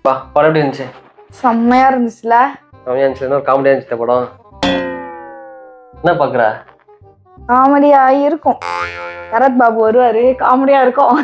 பா படம் எப்படி இருந்துச்சு செம்மையா இருந்துச்சுல கம்மியா இருந்துச்சு இன்னொரு காமெடியா இருந்துச்சு இந்த படம் என்ன பாக்குற காமெடியா இருக்கும் சரத் பாபு வருவாரு காமெடியா இருக்கும்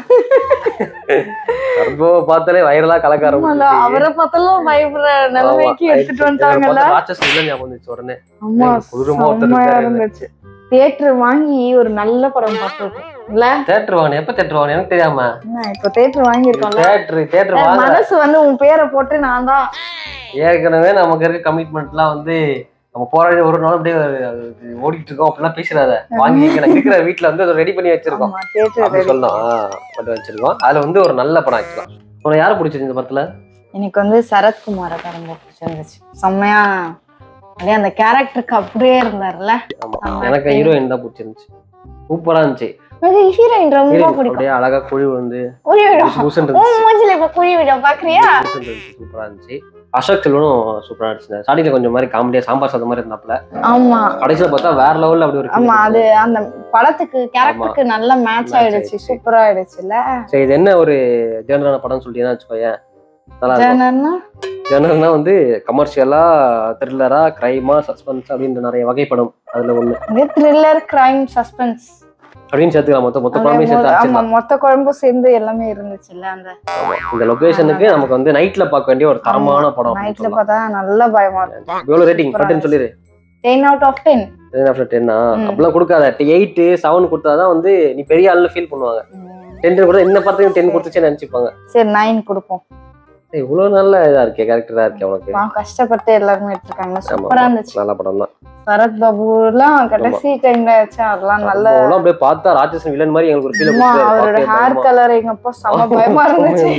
ரொம்ப பார்த்தாலே வைரலா கலக்க ஆமால, ஆரம்பிச்சு அவரை பார்த்தாலும் பயப்படுற நிலைமைக்கு எடுத்துட்டு வந்துட்டாங்கல்ல ராட்சஸ் இல்ல ஞாபகம் வந்துச்சு உடனே ஆமா கொடூரமா ஒருத்தர் செம்மையா இருக்காரு. இருந்துச்சு தியேட்டர் வாங்கி ஒரு நல்ல படம் பார்த்துருக்கோம் இல்ல தேட்டர் வாங்க எப்ப தேட்டர் வாங்க எனக்கு தெரியாம என்ன இப்போ தியேட்டர் வாங்கியிருக்கோம்ல தேட்டர் தேட்டர் வாங்க மனசு வந்து உன் பேரை போட்டு நான் தான் ஏற்கனவே நமக்கு இருக்க கமிட்மெண்ட்லாம் வந்து நம்ம போராடி ஒரு நாள் அப்படியே அது ஓடிட்டு இருக்கோம் அப்படிலாம் பேசுறாத வாங்கி எனக்கு இருக்கிற வீட்டுல வந்து அதை ரெடி பண்ணி வச்சிருக்கோம் ஆமா தியேட்டர் அப்படி சொல்லலாம் ஆ, பண்ணி வச்சிருக்கோம் அதுல வந்து ஒரு நல்ல படம் ஆக்சுவலா உனக்கு யாரை பிடிச்சிருக்கு இந்த படத்துல எனக்கு வந்து சரத்குமார தான் ரொம்ப பிடிச்சிருந்துச்சு செம்மையா அப்படியே அந்த கேரக்டருக்கு அப்படியே இருந்தாருல்ல ஆமா ஆமா. எனக்கு ஹீரோயின் தான் பிடிச்சிருந்துச்சு சூப்பரா இருந்துச்சு எனக்கு ஹீரோயின் ரொம்ப Heroine பிடிக்கும் அப்படியே அழகா குழி வந்து குழி விடும் புசு புசுன்னு உன் இருந்துச்சு மூஞ்சில இப்ப குழி விடும் பாக்குறியா புசு புசுன்னு இருந்துச்சு சூப்பரா இருந்துச்சு அசோக் செல்வனும் சூப்பரா இருந்துச்சு ஸ்டார்டிங்ல கொஞ்சம் மாதிரி காமெடியா சாம்பார் சாதம் மாதிரி இருந்தாப்ல ஆமா கடைசியில பார்த்தா வேற லெவல்ல அப்படி ஒரு ஆமா feel அது அந்த படத்துக்கு கேரக்டருக்கு நல்ல மேட்ச் Match ஆயிடுச்சு ஆயிடுச்சு. சூப்பரா ஆயிடுச்சுல்ல சரி இது என்ன ஒரு ஜேனரான படம் சொல்லிட்டீங்கன்னா வச்சுக்கோயேன் நல்லா இருக்கும் ஜனனா ஜேனர்னா வந்து கமர்ஷியலா த்ரில்லரா கிரைமா சஸ்பென்ஸ் அப்படின்ற நிறைய வகைப்படும் அதுல ஒண்ணு இது த்ரில்லர் கிரைம் சஸ்பென்ஸ் அப்படின்னு சேர்த்துக்கலாம் மொத்த மொத்த படமே சேர்த்து ஆமா அடிச்சிடலாம் மொத்த குழம்பும் சேர்ந்து எல்லாமே இருந்துச்சுல்ல அந்த இந்த லொகேஷனுக்கு நமக்கு வந்து நைட்ல பார்க்க வேண்டிய ஒரு தரமான படம் அப்படின்னு நைட்ல சொல்லலாம். பார்த்தா நல்ல பயமா இருக்கும் எவ்வளவு ரேட்டிங் Super ஆ பட்டுன்னு சொல்லிடு ten out of ten ten after டென்னா ம். அப்படிலாம் கொடுக்காத எயிட் செவன் கொடுத்தாதான் வந்து நீ பெரிய ஆளுன்னு ஃபீல் பண்ணுவாங்க டென் கூட இந்த படத்தையும் டென் கொடுத்துச்சேன்னு நினைச்சுப்பாங்க சரி நைன் கொடுப்போம் ஏய், இவ்வளவு நல்ல இதா இருக்கே கேரக்டரா இருக்கே உனக்கு நான் கஷ்டப்பட்டு எல்லாருமே எடுத்திருக்காங்க ஆமா, சூப்பரா இருந்துச்சு நல்ல படம் தான் சரத் பாபு எல்லாம் கடைசி டைம்ல வச்சா அதெல்லாம் நல்ல அப்படியே பார்த்தா ராட்சசன் வில்லன் மாதிரி எனக்கு ஒரு ஃபீல் ஆமா, அவரோட ஹேர் கலர் எங்கப்போ செம பயமா இருந்துச்சு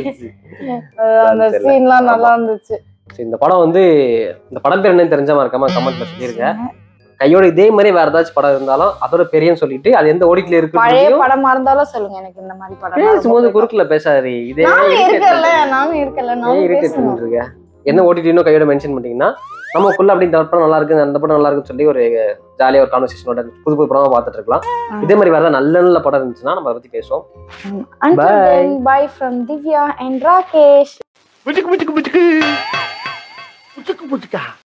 அஹ் அந்த தெரியல. சீன்லாம் ஆமா. நல்லா இருந்துச்சு சரி, இந்த படம் வந்து இந்த படம் பேர் என்னன்னு தெரிஞ்ச மறக்காம கமெண்ட்ல சொல்லிருங்க கையோட இதே மாதிரி வேற ஏதாச்சும் படம் இருந்தாலும் அதோட பெரியன்னு சொல்லிட்டு அது எந்த ஓடிட்டுல பழைய இருக்கு படமா இருந்தாலும் சொல்லுங்க எனக்கு இந்த மாதிரி படம் பேசும்போது குறுக்குல பேசாதே இதே நானும் irritate இருக்கல பண்றீங்க. நானும் இருக்கல ஏன் நானும் irritate பேசணும் பண்ணிட்டு இருக்க? என்ன ஓடிட்டு இன்னும் கையோட மென்ஷன் பண்ணீங்கன்னா நமக்குள்ள அப்படி இந்த படம் நல்லா இருக்கு அந்த படம் நல்லா இருக்குன்னு சொல்லி ஒரு ஜாலியா ஒரு கான்வர்சேஷனோட புது புது படமா பார்த்துட்டு இருக்கலாம் ஆ. இதே மாதிரி வேற ஏதாவது நல்ல நல்ல படம் இருந்துச்சுன்னா நம்ம அதை பத்தி பேசுவோம் Until Bye. then, bye from Divya and Rakesh. புச்சுக்கு புச்சுக்கு புச்சுக்கு புச்சுக்கு புச்சுக்கா